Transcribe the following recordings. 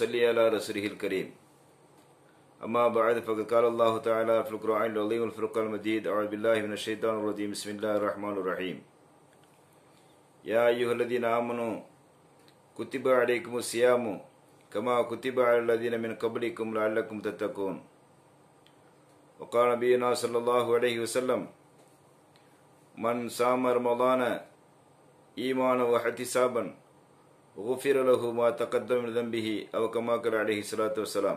صل على رسوله الكريم أما بعد فقد قال الله تعالى في القرآن العظيم والفرقان المجيد أعوذ بالله من الشيطان الرجيم بسم الله الرحمن الرحيم يا أيها الذين آمنوا كتب عليكم الصيام كما كتب على الذين من قبلكم لعلكم تتقون وقال نبينا صلى الله عليه وسلم من صام رمضان إيمانا واحتسابا غفر له ما تقدم من ذنبه أو كما قال عليه الصلاة والسلام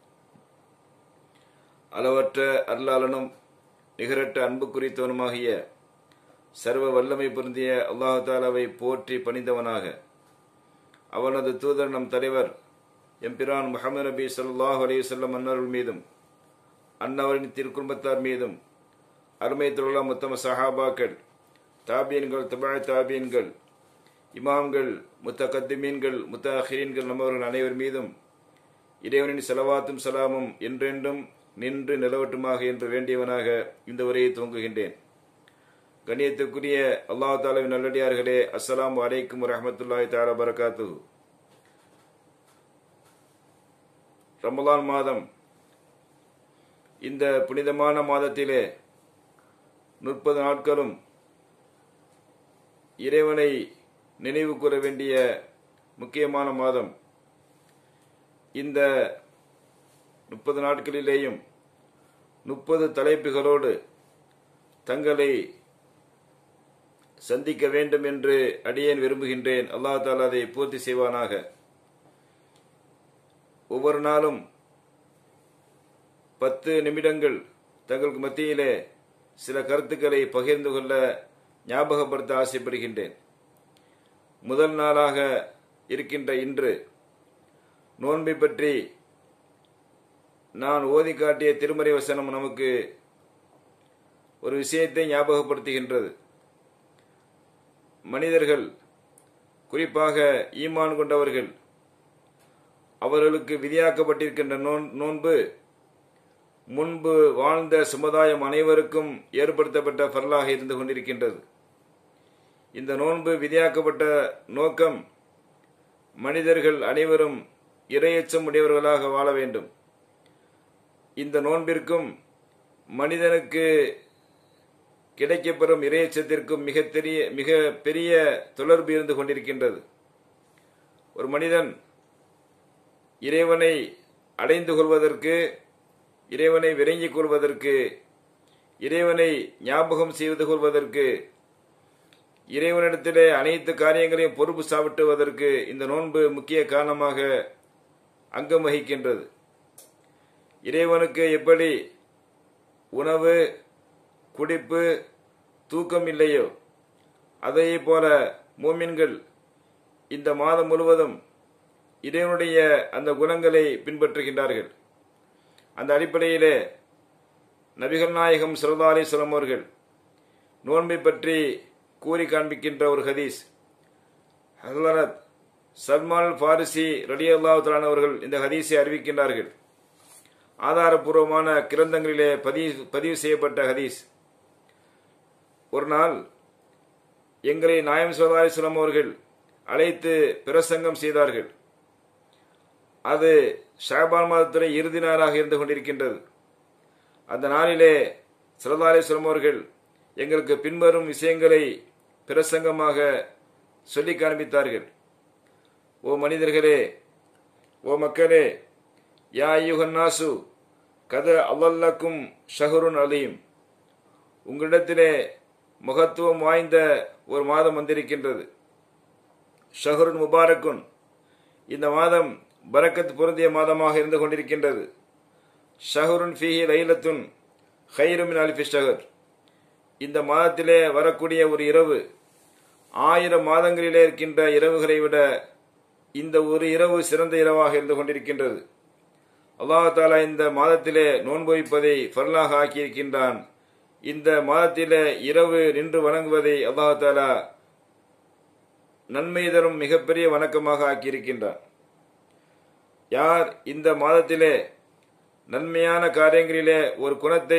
அளவற்ற அருளாளனும் நிகரற்ற அன்பு குறித்தவனுமாகிய சர்வ வல்லமை பொருந்திய அல்லாஹு தாலாவை போற்றி பணிந்தவனாக அவனது தூதர் நம் தலைவர் எம்பிரான் முகமது நபி ஸல்லல்லாஹு அலைஹி வஸல்லம் அன்னர்கள் மீதும் அன்னவரின் திருக்குடும்பத்தார் மீதும் அருமை தொழிலா முத்தம சஹாபாக்கள் தாபியன்கள் தபாய தாபியன்கள் இமாம்கள் முத்தகத்திமீன்கள் முத்தஹீன்கள் நம்மவர்கள் அனைவர் மீதும் இறைவனின் செலவாத்தும் சலாமும் என்றென்றும் நின்று நிலவட்டுமாக என்று வேண்டியவனாக இந்த உரையை துவங்குகின்றேன் கண்ணியத்துக்குரிய அல்லாஹ் தாலாவின் நல்லடியார்களே அஸ்ஸலாமு அலைக்கும் வரஹமத்துல்லாஹி தாலா பரகாத்து ரமலான் மாதம் இந்த புனிதமான மாதத்திலே முப்பது நாட்களும் இறைவனை நினைவு கூற வேண்டிய முக்கியமான மாதம் இந்த முப்பது நாட்களிலேயும் முப்பது தலைப்புகளோடு தங்களை சந்திக்க வேண்டும் என்று அடியேன் விரும்புகின்றேன் அல்லாஹ் தாலா அதை பூர்த்தி செய்வானாக ஒவ்வொரு நாளும் பத்து நிமிடங்கள் தங்களுக்கு மத்தியிலே சில கருத்துக்களை பகிர்ந்து கொள்ள ஞாபகப்படுத்த ஆசைப்படுகின்றேன் முதல் நாளாக இருக்கின்ற இன்று நோன்பை பற்றி நான் ஓதி காட்டிய திருமறை வசனம் நமக்கு ஒரு விஷயத்தை ஞாபகப்படுத்துகின்றது மனிதர்கள் குறிப்பாக ஈமான் கொண்டவர்கள் அவர்களுக்கு விதியாக்கப்பட்டிருக்கின்ற நோன் நோன்பு முன்பு வாழ்ந்த சமுதாயம் அனைவருக்கும் ஏற்படுத்தப்பட்ட பரலாக இருந்து கொண்டிருக்கின்றது இந்த நோன்பு விதியாக்கப்பட்ட நோக்கம் மனிதர்கள் அனைவரும் இரையச்சம் உடையவர்களாக வாழ வேண்டும் இந்த நோன்பிற்கும் மனிதனுக்கு கிடைக்கப்பெறும் இரையச்சத்திற்கும் மிக தெரிய மிக பெரிய தொடர்பு இருந்து கொண்டிருக்கின்றது ஒரு மனிதன் இறைவனை அடைந்து கொள்வதற்கு இறைவனை விரங்கிக் கொள்வதற்கு இறைவனை ஞாபகம் செய்து கொள்வதற்கு இறைவனிடத்திலே அனைத்து காரியங்களையும் பொறுப்பு சாப்பிட்டுவதற்கு இந்த நோன்பு முக்கிய காரணமாக அங்கம் வகிக்கின்றது இறைவனுக்கு எப்படி உணவு குடிப்பு தூக்கம் இல்லையோ அதே போல மூமின்கள் இந்த மாதம் முழுவதும் இறைவனுடைய அந்த குணங்களை பின்பற்றுகின்றார்கள் அந்த அடிப்படையிலே நபிகள் நாயகம் சல்லா அலிஸ்லாம் அவர்கள் நோன்பை பற்றி கூறி காண்பிக்கின்ற ஒரு ஹதீஸ் ஹசரத் சல்மான் ஃபாரிசி ரடி அல்லாஹான் அவர்கள் இந்த ஹதீஸை அறிவிக்கின்றார்கள் ஆதாரபூர்வமான கிரந்தங்களிலே பதிவு பதிவு செய்யப்பட்ட ஹதீஸ் ஒரு நாள் எங்களை நாயம் சல்லா அலிஸ்லாம் அவர்கள் அழைத்து பிரசங்கம் செய்தார்கள் அது ஷாபான் மாதத்துறை இறுதி நாளாக இருந்து கொண்டிருக்கின்றது அந்த நாளிலே சல்லா அலிஸ்லாம் அவர்கள் எங்களுக்கு பின்வரும் விஷயங்களை பிரசங்கமாக சொல்லி காண்பித்தார்கள் ஓ மனிதர்களே ஓ மக்களே யா யுகன்னாசு கத அவ்வல்லக்கும் ஷஹருன் அலீம் உங்களிடத்திலே மகத்துவம் வாய்ந்த ஒரு மாதம் வந்திருக்கின்றது ஷஹருன் முபாரக்குன் இந்த மாதம் பரக்கத் பொருந்திய மாதமாக இருந்து கொண்டிருக்கின்றது ஷஹருன் ஃபீஹி லைலத்துன் ஹைருமின் அலிஃபி ஷஹர் இந்த மாதத்திலே வரக்கூடிய ஒரு இரவு ஆயிரம் மாதங்களிலே இருக்கின்ற இரவுகளை விட இந்த ஒரு இரவு சிறந்த இரவாக இருந்து கொண்டிருக்கின்றது அல்லாஹாலா இந்த மாதத்திலே நோன்பு வைப்பதை ஃபர்லாக ஆக்கியிருக்கின்றான் இந்த மாதத்திலே இரவு நின்று வணங்குவதை அல்லாஹாலா நன்மை தரும் மிகப்பெரிய வணக்கமாக ஆக்கியிருக்கின்றான் யார் இந்த மாதத்திலே நன்மையான காரியங்களிலே ஒரு குணத்தை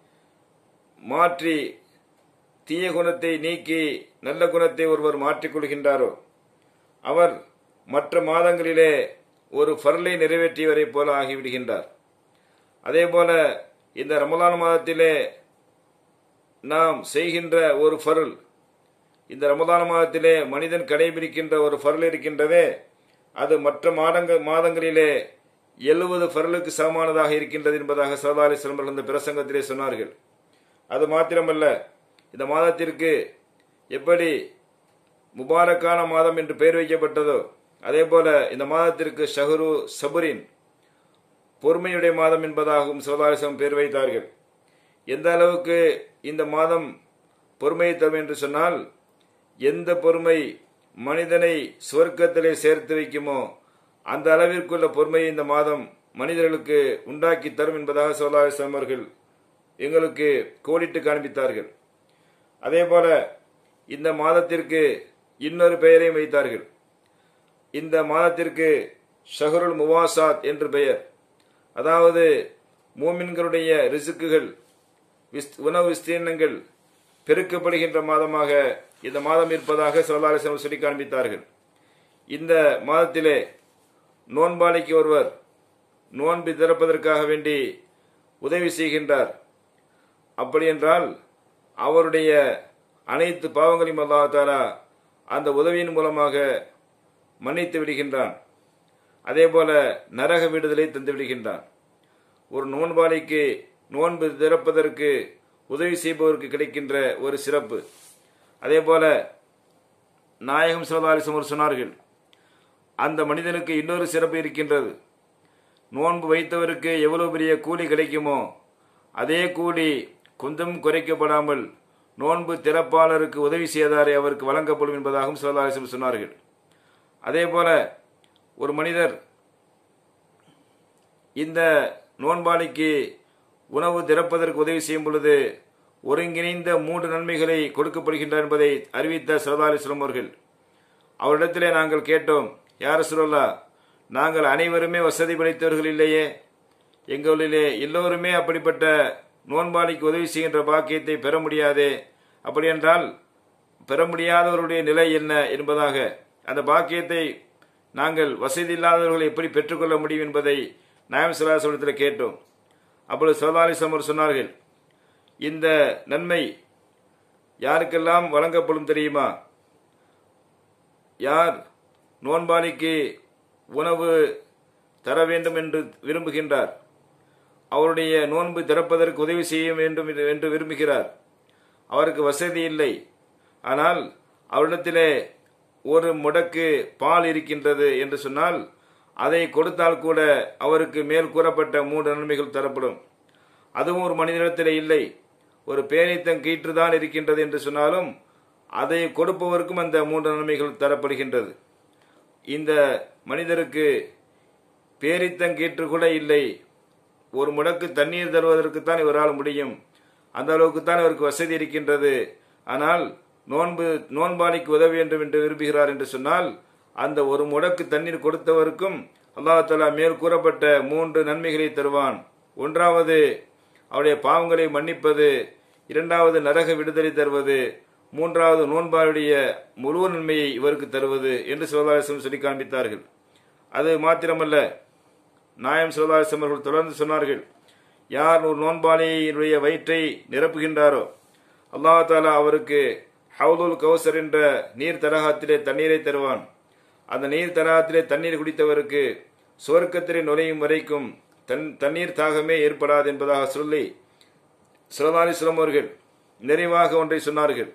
மாற்றி தீய குணத்தை நீக்கி நல்ல குணத்தை ஒருவர் மாற்றிக்கொள்கின்றாரோ அவர் மற்ற மாதங்களிலே ஒரு ஃபர்லை நிறைவேற்றியவரை போல ஆகிவிடுகின்றார் அதே போல இந்த ரமலான் மாதத்திலே நாம் செய்கின்ற ஒரு ஃபருள் இந்த ரமலான் மாதத்திலே மனிதன் கடைபிடிக்கின்ற ஒரு ஃபருள் இருக்கின்றதே அது மற்ற மாதங்க மாதங்களிலே எழுபது ஃபருளுக்கு சமமானதாக இருக்கின்றது என்பதாக சல்லா அலிஸ்லம் இந்த பிரசங்கத்திலே சொன்னார்கள் அது மாத்திரமல்ல இந்த மாதத்திற்கு எப்படி முபாரக்கான மாதம் என்று பெயர் வைக்கப்பட்டதோ அதே போல இந்த மாதத்திற்கு ஷஹரு சபுரின் பொறுமையுடைய மாதம் என்பதாகவும் சோதாரிசம் பெயர் வைத்தார்கள் எந்த அளவுக்கு இந்த மாதம் பொறுமையை தரும் என்று சொன்னால் எந்த பொறுமை மனிதனை சுவர்க்கத்திலே சேர்த்து வைக்குமோ அந்த அளவிற்குள்ள பொறுமையை இந்த மாதம் மனிதர்களுக்கு உண்டாக்கி தரும் என்பதாக சோதாரிசம் அவர்கள் எங்களுக்கு கோடிட்டு காண்பித்தார்கள் அதே போல இந்த மாதத்திற்கு இன்னொரு பெயரையும் வைத்தார்கள் இந்த மாதத்திற்கு ஷஹருல் முவாசாத் என்று பெயர் அதாவது மூமின்களுடைய ரிசுக்குகள் விஸ் உணவு விஸ்தீர்ணங்கள் பெருக்கப்படுகின்ற மாதமாக இந்த மாதம் இருப்பதாக சல்லாசம் சொல்லி காண்பித்தார்கள் இந்த மாதத்திலே நோன்பாளிக்கு ஒருவர் நோன்பு திறப்பதற்காக வேண்டி உதவி செய்கின்றார் அப்படி என்றால் அவருடைய அனைத்து பாவங்களையும் அல்லாஹாலா அந்த உதவியின் மூலமாக மன்னித்து விடுகின்றான் அதே போல நரக விடுதலை தந்து விடுகின்றான் ஒரு நோன்பாளிக்கு நோன்பு திறப்பதற்கு உதவி செய்பவருக்கு கிடைக்கின்ற ஒரு சிறப்பு அதே போல நாயகம் சிவதாலிசமர் சொன்னார்கள் அந்த மனிதனுக்கு இன்னொரு சிறப்பு இருக்கின்றது நோன்பு வைத்தவருக்கு எவ்வளவு பெரிய கூலி கிடைக்குமோ அதே கூலி கொஞ்சம் குறைக்கப்படாமல் நோன்பு திறப்பாளருக்கு உதவி செய்தாரே அவருக்கு வழங்கப்படும் என்பதாகவும் சிவதாலிசம் சொன்னார்கள் அதே போல ஒரு மனிதர் இந்த நோன்பாளிக்கு உணவு திறப்பதற்கு உதவி செய்யும் பொழுது ஒருங்கிணைந்த மூன்று நன்மைகளை கொடுக்கப்படுகின்றன என்பதை அறிவித்த சரதாலிஸ்லம் அவர்கள் அவரிடத்திலே நாங்கள் கேட்டோம் யார் சொல்லலா நாங்கள் அனைவருமே வசதி படைத்தவர்கள் இல்லையே எங்களிலே எல்லோருமே அப்படிப்பட்ட நோன்பாளிக்கு உதவி செய்கின்ற பாக்கியத்தை பெற முடியாதே அப்படி என்றால் பெற முடியாதவருடைய நிலை என்ன என்பதாக அந்த பாக்கியத்தை நாங்கள் வசதி இல்லாதவர்களை எப்படி பெற்றுக்கொள்ள முடியும் என்பதை நாயம் சிலாசனத்தில் கேட்டோம் அப்பொழுது சோதாலிசம் அவர் சொன்னார்கள் இந்த நன்மை யாருக்கெல்லாம் வழங்கப்படும் தெரியுமா யார் நோன்பாளிக்கு உணவு தர வேண்டும் என்று விரும்புகின்றார் அவருடைய நோன்பு திறப்பதற்கு உதவி செய்ய வேண்டும் என்று விரும்புகிறார் அவருக்கு வசதி இல்லை ஆனால் அவரிடத்திலே ஒரு முடக்கு பால் இருக்கின்றது என்று சொன்னால் அதை கொடுத்தால் கூட அவருக்கு மேல் கூறப்பட்ட மூன்று நன்மைகள் தரப்படும் அதுவும் ஒரு மனிதனிடத்தில் இல்லை ஒரு பேரித்தம் கீற்றுதான் இருக்கின்றது என்று சொன்னாலும் அதை கொடுப்பவருக்கும் அந்த மூன்று நன்மைகள் தரப்படுகின்றது இந்த மனிதருக்கு பேரித்தங்கீற்று கூட இல்லை ஒரு முடக்கு தண்ணீர் தருவதற்குத்தான் இவரால் முடியும் அந்த அளவுக்கு தான் இவருக்கு வசதி இருக்கின்றது ஆனால் நோன்பு நோன்பாளிக்கு உதவி வேண்டும் என்று விரும்புகிறார் என்று சொன்னால் அந்த ஒரு முடக்கு தண்ணீர் கொடுத்தவருக்கும் அல்லாஹாலா மேல் கூறப்பட்ட மூன்று நன்மைகளை தருவான் ஒன்றாவது அவருடைய பாவங்களை மன்னிப்பது இரண்டாவது நரக விடுதலை தருவது மூன்றாவது நோன்பாளுடைய முழு நன்மையை இவருக்கு தருவது என்று சிவதாசம் சொல்லி காண்பித்தார்கள் அது மாத்திரமல்ல நாயம் சிவதாசம் அவர்கள் தொடர்ந்து சொன்னார்கள் யார் ஒரு நோன்பாளியினுடைய வயிற்றை நிரப்புகின்றாரோ அல்லாஹாலா அவருக்கு ஹவுலுல் கௌசர் என்ற நீர் தடாகத்திலே தண்ணீரை தருவான் அந்த நீர் தடாகத்திலே தண்ணீர் குடித்தவருக்கு சுவர்க்கத்திலே நுழையும் வரைக்கும் தன் தண்ணீர் தாகமே ஏற்படாது என்பதாக சொல்லி சிவதாலிஸ்லம் அவர்கள் நிறைவாக ஒன்றை சொன்னார்கள்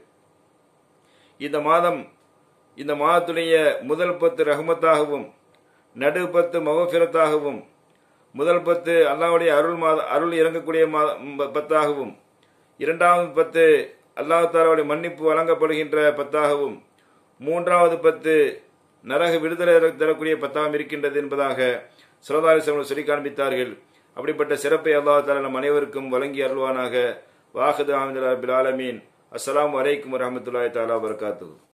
இந்த மாதம் இந்த மாதத்துடைய முதல் பத்து ரஹமத்தாகவும் நடு பத்து மகபிரத்தாகவும் முதல் பத்து அல்லாவுடைய அருள் மாத அருள் இறங்கக்கூடிய பத்தாகவும் இரண்டாவது பத்து அல்லாஹு தாலாவுடைய மன்னிப்பு வழங்கப்படுகின்ற பத்தாகவும் மூன்றாவது பத்து நரக விடுதலை தரக்கூடிய பத்தாகவும் இருக்கின்றது என்பதாக சுரதாரிசவர்கள் சொல்லி காண்பித்தார்கள் அப்படிப்பட்ட சிறப்பை அல்லாஹ் தாலா நம் அனைவருக்கும் வழங்கி அருள்வானாக வாஹது அஹமது அபில் ஆலமீன் அஸ்லாம் வலைக்கம் வரமத்துல்லாய் தாலா வரகாத்து